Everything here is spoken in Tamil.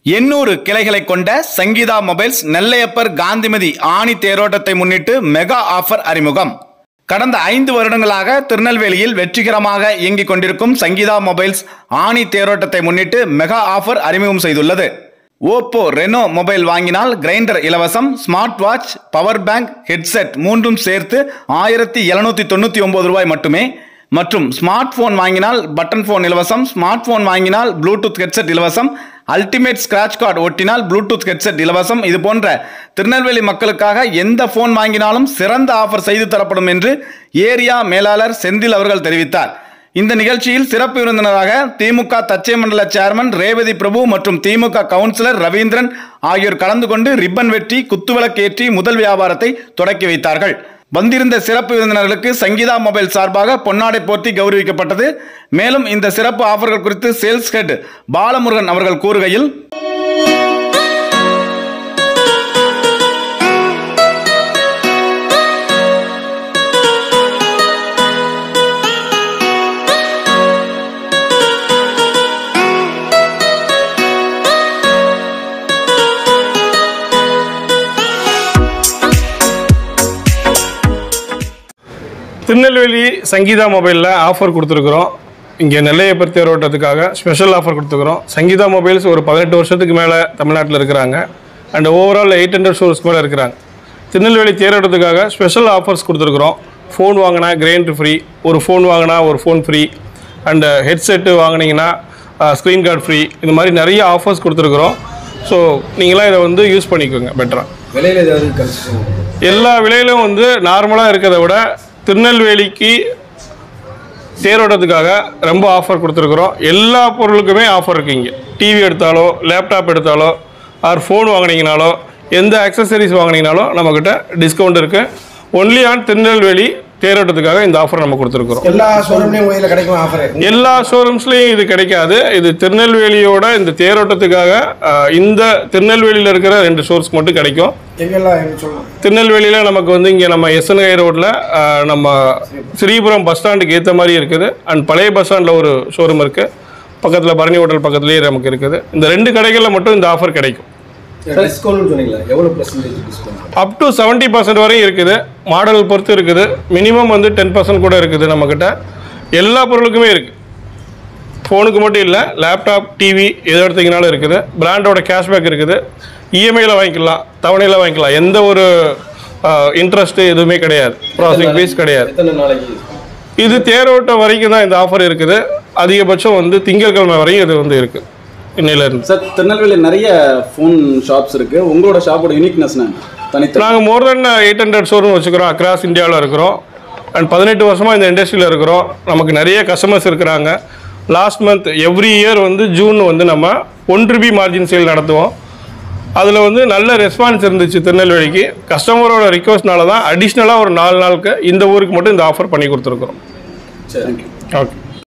எண்ணூறு கிளைகளை கொண்ட சங்கீதா மொபைல்ஸ் நெல்லையப்பர் காந்திமதி ஆணி தேரோட்டத்தை முன்னிட்டு மெகா ஆஃபர் அறிமுகம் கடந்த ஐந்து வருடங்களாக திருநெல்வேலியில் வெற்றிகரமாக இயங்கிக் கொண்டிருக்கும் சங்கீதா மொபைல்ஸ் ஆணி தேரோட்டத்தை முன்னிட்டு மெகா ஆஃபர் அறிமுகம் செய்துள்ளது ஓப்போ ரெனோ மொபைல் வாங்கினால் கிரைண்டர் இலவசம் smart watch power bank headset மூன்றும் சேர்த்து ஆயிரத்தி எழுநூத்தி தொண்ணூத்தி ஒன்பது ரூபாய் மட்டுமே மற்றும் ஸ்மார்ட் போன் வாங்கினால் பட்டன் போன் இலவசம் ஸ்மார்ட் போன் வாங்கினால் ப்ளூடூத் ஹெட்செட் இலவசம் அல்டிமேட் ஸ்கிராட்ச் கார்டு ஒட்டினால் ப்ளூடூத் ஹெட்செட் இலவசம் இது போன்ற திருநெல்வேலி மக்களுக்காக எந்த போன் வாங்கினாலும் சிறந்த ஆஃபர் செய்து தரப்படும் என்று ஏரியா மேலாளர் செந்தில் அவர்கள் தெரிவித்தார் இந்த நிகழ்ச்சியில் சிறப்பு விருந்தினராக திமுக தச்சை மண்டல சேர்மன் ரேவதி பிரபு மற்றும் திமுக கவுன்சிலர் ரவீந்திரன் ஆகியோர் கலந்து கொண்டு ரிப்பன் வெட்டி குத்துவிளக்கேற்றி முதல் வியாபாரத்தை தொடக்கி வைத்தார்கள் வந்திருந்த சிறப்பு விருந்தினர்களுக்கு சங்கீதா மொபைல் சார்பாக பொன்னாடை போர்த்தி கௌரவிக்கப்பட்டது மேலும் இந்த சிறப்பு ஆஃபர்கள் குறித்து சேல்ஸ் ஹெட் பாலமுருகன் அவர்கள் கூறுகையில் திருநெல்வேலி சங்கீதா மொபைலில் ஆஃபர் கொடுத்துருக்குறோம் இங்கே நெல்லையப்பர் தேரோட்டத்துக்காக ஸ்பெஷல் ஆஃபர் கொடுத்துருக்குறோம் சங்கீதா மொபைல்ஸ் ஒரு பதினெட்டு வருஷத்துக்கு மேலே தமிழ்நாட்டில் இருக்கிறாங்க அண்ட் ஓவரால் எயிட் ஹண்ட்ரட் ஷோர்ஸ்க்கு மேலே இருக்கிறாங்க திருநெல்வேலி தேரோட்டத்துக்காக ஸ்பெஷல் ஆஃபர்ஸ் கொடுத்துருக்குறோம் ஃபோன் வாங்கினா கிரைண்டர் ஃப்ரீ ஒரு ஃபோன் வாங்கினா ஒரு ஃபோன் ஃப்ரீ அண்டு ஹெட்செட்டு வாங்கினீங்கன்னா ஸ்க்ரீன் கார்டு ஃப்ரீ இந்த மாதிரி நிறைய ஆஃபர்ஸ் கொடுத்துருக்குறோம் ஸோ நீங்களாம் இதை வந்து யூஸ் பண்ணிக்கோங்க பெட்டராக விலையில் ஏதாவது கன்செஷன் எல்லா விலையிலும் வந்து நார்மலாக இருக்கிறத விட திருநெல்வேலிக்கு தேரோட்டத்துக்காக ரொம்ப ஆஃபர் கொடுத்துருக்குறோம் எல்லா பொருளுக்குமே ஆஃபர் இருக்குது இங்கே டிவி எடுத்தாலோ லேப்டாப் எடுத்தாலோ ஆர் ஃபோன் வாங்கினீங்கனாலோ எந்த அக்சசரிஸ் வாங்கினீங்கனாலும் நம்மக்கிட்ட டிஸ்கவுண்ட் இருக்குது ஒன்லி ஆன் திருநெல்வேலி தேரோட்டத்துக்காக இந்த ஆஃபர் நம்ம கொடுத்துருக்குறோம் எல்லா ஷோரூம்லேயும் உங்கள் இதில் கிடைக்கும் ஆஃபர் எல்லா ஷோரூம்ஸ்லேயும் இது கிடைக்காது இது திருநெல்வேலியோட இந்த தேரோட்டத்துக்காக அஹ், இந்த திருநெல்வேலியில் இருக்கிற ரெண்டு ஷோர்ஸ் மட்டும் கிடைக்கும் எங்கெல்லாம் எங்க சொல்லலாம் திருநெல்வேலியில் நமக்கு வந்து இங்கே நம்ம எஸ்என்ஐ ரோட்டில் நம்ம ஸ்ரீபுரம் பஸ் ஸ்டாண்டுக்கு ஏற்ற மாதிரி இருக்குது அண்ட் பழைய பஸ் ஸ்டாண்டில் ஒரு ஷோரூம் இருக்குது பக்கத்தில் பரணி ஹோட்டல் பக்கத்துலேயே நமக்கு இருக்குது இந்த ரெண்டு கடைகளில் மட்டும் இந்த ஆஃபர் கிடைக்கும் டிஸ்கவுண்ட் சொன்னீங்களா எவ்வளோ percentage discount up to seventy percent வரையும் இருக்குது மாடல் பொறுத்து இருக்குது மினிமம் வந்து டென் பர்சன்ட் கூட இருக்குது நம்மக்கிட்ட எல்லா பொருளுக்குமே இருக்குது ஃபோனுக்கு மட்டும் இல்லை லேப்டாப் டிவி எது எடுத்தீங்கனாலும் இருக்குது பிராண்டோட கேஷ்பேக் இருக்குது இஎம்ஐயில் வாங்கிக்கலாம் தவணையில் வாங்கிக்கலாம் எந்த ஒரு இன்ட்ரெஸ்ட்டு எதுவுமே கிடையாது ப்ராசஸிங் ஃபீஸ் கிடையாது எத்தனை நாளைக்கு இது தேரோட்டம் வரைக்கும் தான் இந்த ஆஃபர் இருக்குது அதிகபட்சம் வந்து திங்கட்கிழமை வரையும் இது வந்து இருக்குது இன்னையிலேருந்து சார் திருநெல்வேலி நிறைய ஃபோன் ஷாப்ஸ் இருக்கு உங்களோட ஷாப்போட யூனிக்னஸ் தனித்தனி நாங்கள் more than eight hundred showroom வச்சுக்கிறோம் அக்ராஸ் இந்தியாவில் இருக்கிறோம் அண்ட் பதினெட்டு வருஷமாக இந்த இண்டஸ்ட்ரியில் இருக்கிறோம் நமக்கு நிறைய கஸ்டமர்ஸ் இருக்கிறாங்க லாஸ்ட் மந்த் எவ்ரி இயர் வந்து ஜூன் வந்து நம்ம ஒன் ருபி மார்ஜின் சேல் நடத்துவோம் அதில் வந்து நல்ல ரெஸ்பான்ஸ் இருந்துச்சு திருநெல்வேலிக்கு கஸ்டமரோட ரிக்வஸ்ட்னால தான் அடிஷ்னலாக ஒரு நாலு நாளுக்கு இந்த ஊருக்கு மட்டும் இந்த ஆஃபர் பண்ணி கொடுத்துருக்குறோம் சரி தேங்க்யூ ஓகே